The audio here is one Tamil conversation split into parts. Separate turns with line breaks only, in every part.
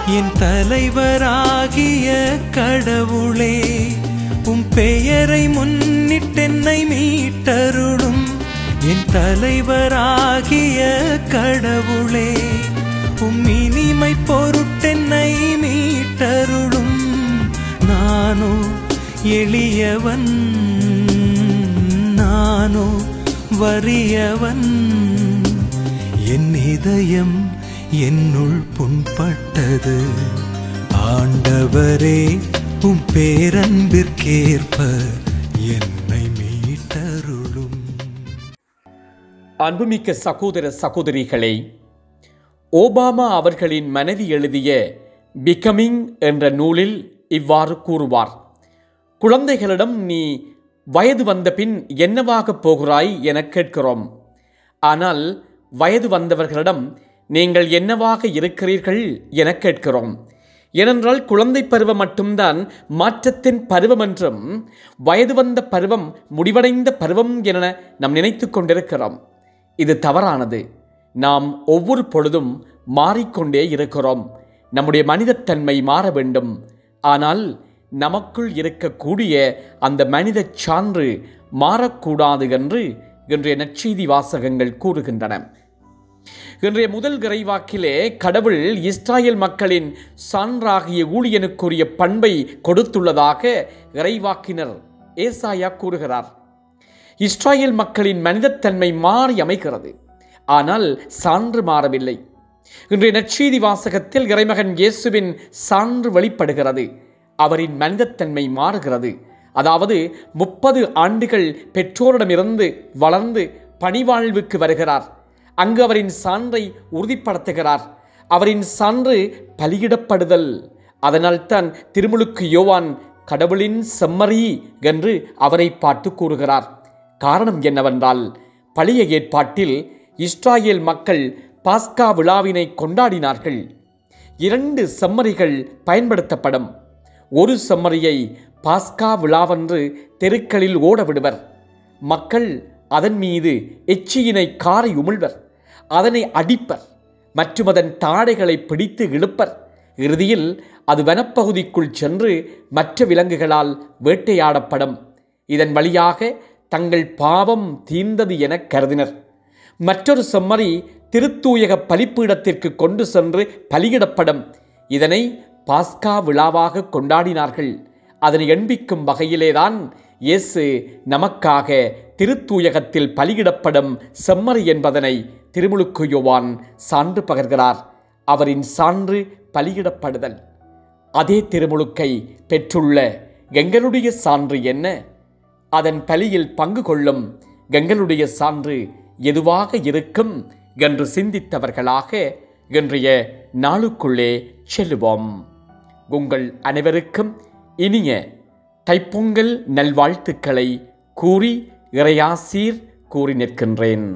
என் தலைவராகிய கடவுளே உம் பெயரை முன்னிட்டென்னை மீட்டருளும் என் தலைவராகிய கடவுளே உம் இனிமை பொருட்டென்னை மீட்டருளும் நானோ எளியவன் நானோ வறியவன் என் இதயம் என்னுள் புண்பட்டது ஆண்டவரே உம் பேரன்பிற்கேற்ப என்னை மீட்டருளும்
அன்புமிக்க சகோதர சகோதரிகளே ஓபாமா அவர்களின் மனைவி எழுதிய பிகமிங் என்ற நூலில் இவ்வாறு கூறுவார் குழந்தைகளிடம் நீ வயது வந்த பின் என்னவாகப் போகிறாய் எனக் கேட்கிறோம் ஆனால் வயது வந்தவர்களிடம் நீங்கள் என்னவாக இருக்கிறீர்கள் எனக் கேட்கிறோம் ஏனென்றால் குழந்தை பருவம் மட்டும்தான் மாற்றத்தின் பருவம் என்றும் வயது வந்த பருவம் முடிவடைந்த பருவம் என நாம் நினைத்து கொண்டிருக்கிறோம் இது தவறானது நாம் ஒவ்வொரு பொழுதும் மாறிக்கொண்டே இருக்கிறோம் நம்முடைய மனிதத்தன்மை மாற வேண்டும் ஆனால் நமக்குள் இருக்கக்கூடிய அந்த மனித சான்று மாறக்கூடாது என்று இன்றைய நற்செய்தி வாசகங்கள் கூறுகின்றன இன்றைய முதல் இறைவாக்கிலே கடவுள் இஸ்ராயேல் மக்களின் சான்றாகிய ஊழியனுக்குரிய பண்பை கொடுத்துள்ளதாக இறைவாக்கினர் ஏசாயா கூறுகிறார் இஸ்ராயேல் மக்களின் மனிதத்தன்மை மாறி அமைகிறது ஆனால் சான்று மாறவில்லை இன்றைய நற்செய்தி வாசகத்தில் இறைமகன் இயேசுவின் சான்று வெளிப்படுகிறது அவரின் மனிதத்தன்மை மாறுகிறது அதாவது முப்பது ஆண்டுகள் பெற்றோரிடமிருந்து வளர்ந்து பணிவாழ்வுக்கு வருகிறார் அங்கு அவரின் சான்றை உறுதிப்படுத்துகிறார் அவரின் சான்று பலியிடப்படுதல் அதனால்தான் திருமுழுக்கு யோவான் கடவுளின் செம்மறி என்று அவரை பார்த்து கூறுகிறார் காரணம் என்னவென்றால் பழைய ஏற்பாட்டில் இஸ்ராயேல் மக்கள் பாஸ்கா விழாவினை கொண்டாடினார்கள் இரண்டு செம்மறிகள் பயன்படுத்தப்படும் ஒரு செம்மறியை பாஸ்கா விழாவன்று தெருக்களில் ஓட விடுவர் மக்கள் அதன் மீது எச்சியினை காரை உமிழ்வர் அதனை அடிப்பர் மற்றும் அதன் தாடைகளை பிடித்து இழுப்பர் இறுதியில் அது வனப்பகுதிக்குள் சென்று மற்ற விலங்குகளால் வேட்டையாடப்படும் இதன் வழியாக தங்கள் பாவம் தீர்ந்தது எனக் கருதினர் மற்றொரு செம்மறி திருத்தூயக பலிப்பீடத்திற்கு கொண்டு சென்று பலியிடப்படும் இதனை பாஸ்கா விழாவாக கொண்டாடினார்கள் அதனை எண்பிக்கும் வகையிலேதான் இயேசு நமக்காக திருத்தூயகத்தில் பலியிடப்படும் செம்மறி என்பதனை திருமுழுக்கு யோவான் சான்று பகர்கிறார் அவரின் சான்று பலியிடப்படுதல் அதே திருமுழுக்கை பெற்றுள்ள எங்களுடைய சான்று என்ன அதன் பலியில் பங்கு கொள்ளும் எங்களுடைய சான்று எதுவாக இருக்கும் என்று சிந்தித்தவர்களாக இன்றைய நாளுக்குள்ளே செல்லுவோம் உங்கள் அனைவருக்கும் இனிய தைப்பொங்கல் நல்வாழ்த்துக்களை கூறி இறையாசீர் கூறி நிற்கின்றேன்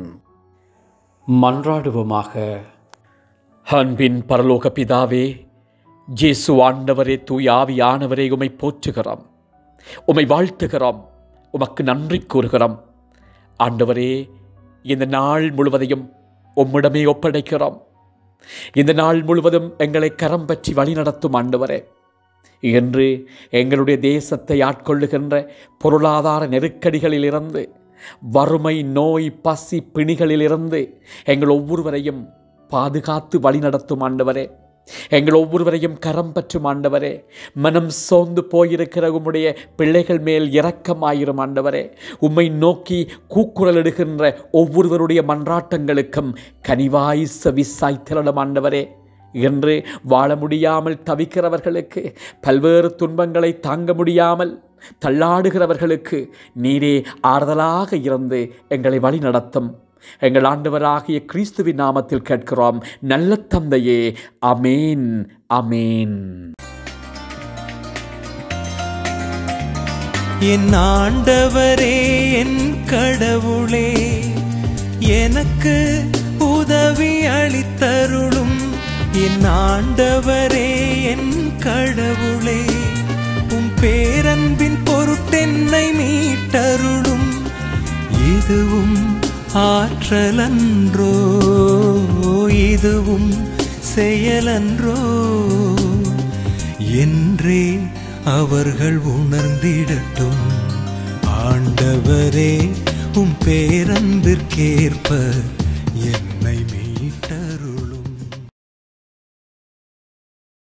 மன்றாடுவோமாக அன்பின் பரலோக பிதாவே ஜேசு ஆண்டவரே தூய் ஆவியானவரே உமை போற்றுகிறோம் உமை வாழ்த்துகிறோம் உமக்கு நன்றி கூறுகிறோம் ஆண்டவரே இந்த நாள் முழுவதையும் உம்மிடமே ஒப்படைக்கிறோம் இந்த நாள் முழுவதும் எங்களை கரம் பற்றி வழிநடத்தும் ஆண்டவரே என்று எங்களுடைய தேசத்தை ஆட்கொள்ளுகின்ற பொருளாதார நெருக்கடிகளிலிருந்து வறுமை நோய் பசி பிணிகளிலிருந்து எங்கள் ஒவ்வொருவரையும் பாதுகாத்து வழிநடத்தும் ஆண்டவரே எங்கள் ஒவ்வொருவரையும் கரம் பற்றும் ஆண்டவரே மனம் சோர்ந்து போயிருக்கிற உம்முடைய பிள்ளைகள் மேல் இரக்கமாயிரும் ஆண்டவரே உம்மை நோக்கி கூக்குரலிடுகின்ற ஒவ்வொருவருடைய மன்றாட்டங்களுக்கும் கனிவாய் செவிசாய் திரளும் ஆண்டவரே என்று வாழ முடியாமல் தவிக்கிறவர்களுக்கு பல்வேறு துன்பங்களை தாங்க முடியாமல் தள்ளாடுகிறவர்களுக்கு நீரே ஆறுதலாக இருந்து எங்களை வழி நடத்தும் எங்கள் ஆண்டவராகிய கிறிஸ்துவின் நாமத்தில் கேட்கிறோம் நல்ல தந்தையே அமேன் அமேன்
என் ஆண்டவரே என் கடவுளே எனக்கு உதவி அளித்தருளும் என் ஆண்டவரே என் கடவுளே உம் பேரன்பின் பொருட்டென்னை மீட்டருளும் இதுவும் ஆற்றலன்றோ இதுவும் செயலன்றோ என்றே அவர்கள் உணர்ந்திடட்டும் ஆண்டவரே உம் பேரன்பிற்கேற்ப என்னை